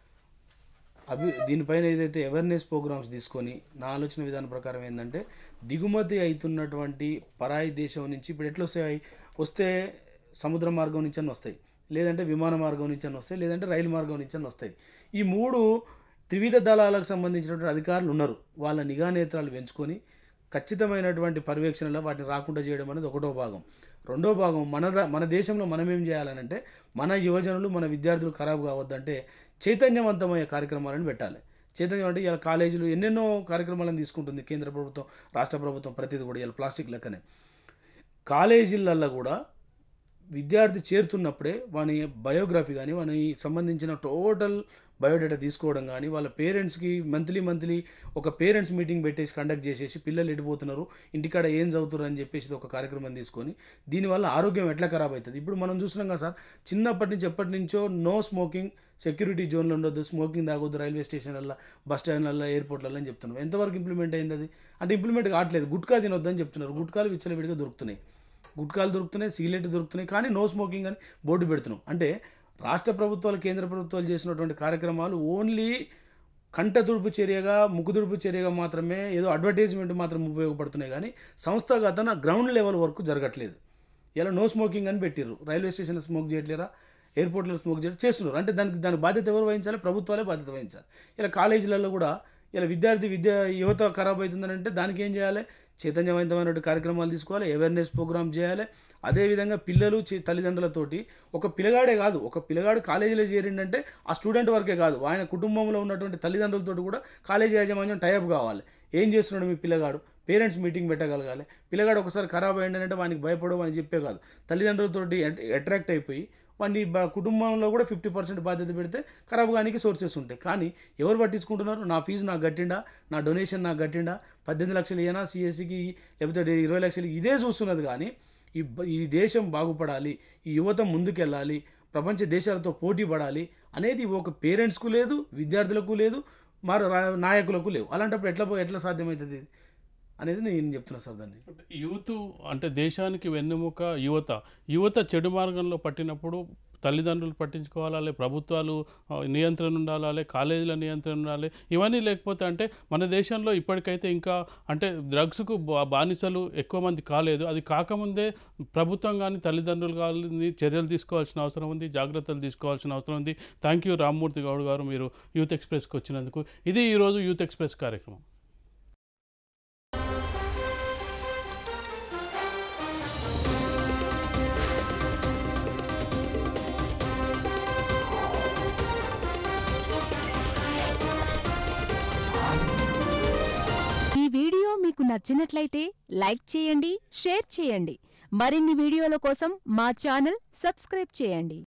అభి దీనిపైన ఏదైతే అవేర్నెస్ ప్రోగ్రామ్స్ తీసుకొని నా ఆలోచన విధానం ప్రకారం ఏంటంటే దిగుమతి అవుతున్నటువంటి పరాయి దేశం నుంచి ఇప్పుడు ఎట్లా వస్తాయి వస్తే సముద్ర మార్గం నుంచి అని వస్తాయి లేదంటే విమాన మార్గం నుంచి అని వస్తాయి లేదంటే రైలు మార్గం నుంచి అని వస్తాయి ఈ మూడు త్రివిధ దళాలకు సంబంధించినటువంటి అధికారులు ఉన్నారు వాళ్ళ నిఘా నేత్రాలు పెంచుకొని ఖచ్చితమైనటువంటి పర్యవేక్షణలో వాటిని రాకుండా చేయడం అనేది ఒకటో భాగం రెండో భాగం మన ద- మన దేశంలో మనం ఏం చేయాలనంటే మన యువజనులు మన విద్యార్థులు ఖరాబ్ కావద్దంటే చైతన్యవంతమయ్యే కార్యక్రమాలను పెట్టాలి చైతన్యం అంటే ఇలా కాలేజీలు ఎన్నెన్నో కార్యక్రమాలను తీసుకుంటుంది కేంద్ర ప్రభుత్వం రాష్ట్ర ప్రభుత్వం ప్రతిదీ కూడా ఇలా ప్లాస్టిక్ లెక్కనే కాలేజీలల్లో కూడా విద్యార్థి చేరుతున్నప్పుడే వాని బయోగ్రఫీ కానీ వాని సంబంధించిన టోటల్ బయోడేటా తీసుకోవడం కానీ వాళ్ళ పేరెంట్స్కి మంత్లీ మంత్లీ ఒక పేరెంట్స్ మీటింగ్ పెట్టేసి కండక్ట్ చేసేసి పిల్లలు ఎడిపోతున్నారు ఇంటికాడ ఏం చదువుతారు అని చెప్పేసి ఒక కార్యక్రమం తీసుకొని దీనివల్ల ఆరోగ్యం ఎట్లా ఖరాబ్ అవుతుంది ఇప్పుడు మనం చూస్తున్నాం కదా సార్ చిన్నప్పటి నుంచి ఎప్పటి నుంచో నో స్మోకింగ్ సెక్యూరిటీ జోన్లో ఉండొద్దు స్మోకింగ్ తాగొద్దు రైల్వే స్టేషన్లలో బస్ స్టాండ్లలో ఎయిర్పోర్ట్లలో అని చెప్తున్నాం ఎంతవరకు ఇంప్లిమెంట్ అయింది అది అంటే ఇంప్లిమెంట్ కావట్లేదు గుట్కా తినొద్దు అని చెప్తున్నారు గుట్కాలు విచ్చలవిడిగా దొరుకుతున్నాయి గుట్కాలు దొరుకుతున్నాయి సిగరెట్ దొరుకుతున్నాయి కానీ నో స్మోకింగ్ అని బోర్డు పెడుతున్నాం అంటే రాష్ట్ర ప్రభుత్వాలు కేంద్ర ప్రభుత్వాలు చేసినటువంటి కార్యక్రమాలు ఓన్లీ కంట తుడుపు చర్యగా ముక్కు తుడుపు చర్యగా మాత్రమే ఏదో అడ్వర్టైజ్మెంట్ మాత్రం ఉపయోగపడుతున్నాయి కానీ సంస్థాగతన గ్రౌండ్ లెవెల్ వరకు జరగట్లేదు ఇలా నో స్మోకింగ్ అని పెట్టిర్రు రైల్వే స్టేషన్లో స్మోక్ చేయట్లేరా ఎయిర్పోర్ట్లో స్మోక్ చేయడం చేస్తున్నారు అంటే దానికి దాని బాధ్యత ఎవరు వహించాలి ప్రభుత్వాలే బాధ్యత వహించాలి ఇలా కాలేజీలలో కూడా ఇలా విద్యార్థి విద్య యువత ఖరాబ్ అవుతుందని అంటే దానికి ఏం చేయాలి చైతన్యవంతమైన కార్యక్రమాలు తీసుకోవాలి అవేర్నెస్ ప్రోగ్రామ్ చేయాలి అదేవిధంగా పిల్లలు చి- తల్లిదండ్రులతోటి ఒక పిల్లగాడే కాదు ఒక పిల్లగాడు కాలేజీలో చేరిండంటే ఆ స్టూడెంట్ వరకే కాదు ఆయన కుటుంబంలో ఉన్నటువంటి తల్లిదండ్రులతో కూడా కాలేజీ యాజమాన్యం టైప్ కావాలి ఏం చేస్తున్నాడు మీ పిల్లగాడు పేరెంట్స్ మీటింగ్ పెట్టగలగాలి పిల్లగాడు ఒకసారి ఖరాబ్ అయ్యిందంటే వానికి భయపడవు అని చెప్పే కాదు తల్లిదండ్రులతోటి అట్రాక్ట్ అయిపోయి వాడిని బ- కుటుంబంలో కూడా ఫిఫ్టీ పర్సెంట్ బాధ్యత పెడితే ఖరాబ్ కానికి సోర్సెస్ ఉంటాయి కానీ ఎవరు పట్టించుకుంటున్నారు నా ఫీజు నాకు గట్టిండా నా డొనేషన్ నాకు గట్టిండా పద్దెనిమిది లక్షలు ఇయ్యనా సిఎస్సికి లేకపోతే ఇరవై లక్షలు ఇదే చూస్తున్నది కానీ ఈ బ- ఈ దేశం బాగుపడాలి ఈ యువత ముందుకెళ్ళాలి ప్రపంచ దేశాలతో పోటీ పడాలి అనేది ఒక పేరెంట్స్కు లేదు విద్యార్థులకు లేదు మరో రా- నాయకులకు లేవు అలాంటప్పుడు ఎట్లా పో- ఎట్లా సాధ్యమవుతుంది ఇది అనేది నేను చెప్తున్నా సార్ దాన్ని యూత్ అంటే దేశానికి వెన్నెముక యువత యువత చెడు మార్గంలో పట్టినప్పుడు తల్లిదండ్రులు పట్టించుకోవాలా లే ప్రభుత్వాలు ఆ, నియంత్రణ ఉండాలా లే కాలేజీల నియంత్రణ ఉండాలి ఇవన్నీ లేకపోతే అంటే మన దేశంలో ఇప్పటికైతే ఇంకా అంటే డ్రగ్స్కు బా- బానిసలు ఎక్కువ మంది కాలేదు అది కాకముందే ప్రభుత్వం కానీ తల్లిదండ్రులు కానీ చర్యలు తీసుకోవాల్సిన అవసరం ఉంది జాగ్రత్తలు తీసుకోవాల్సిన అవసరం ఉంది థ్యాంక్ యూ రామ్మూర్తి గౌడ్ గారు మీరు యూత్ ఎక్స్ప్రెస్కి వచ్చినందుకు ఇది ఈరోజు యూత్ ఎక్స్ప్రెస్ కార్యక్రమం ఈ వీడియో మీకు నచ్చినట్లయితే లైక్ చేయండి షేర్ చేయండి మరిన్ని వీడియోల కోసం మా ఛానల్ సబ్స్క్రైబ్ చేయండి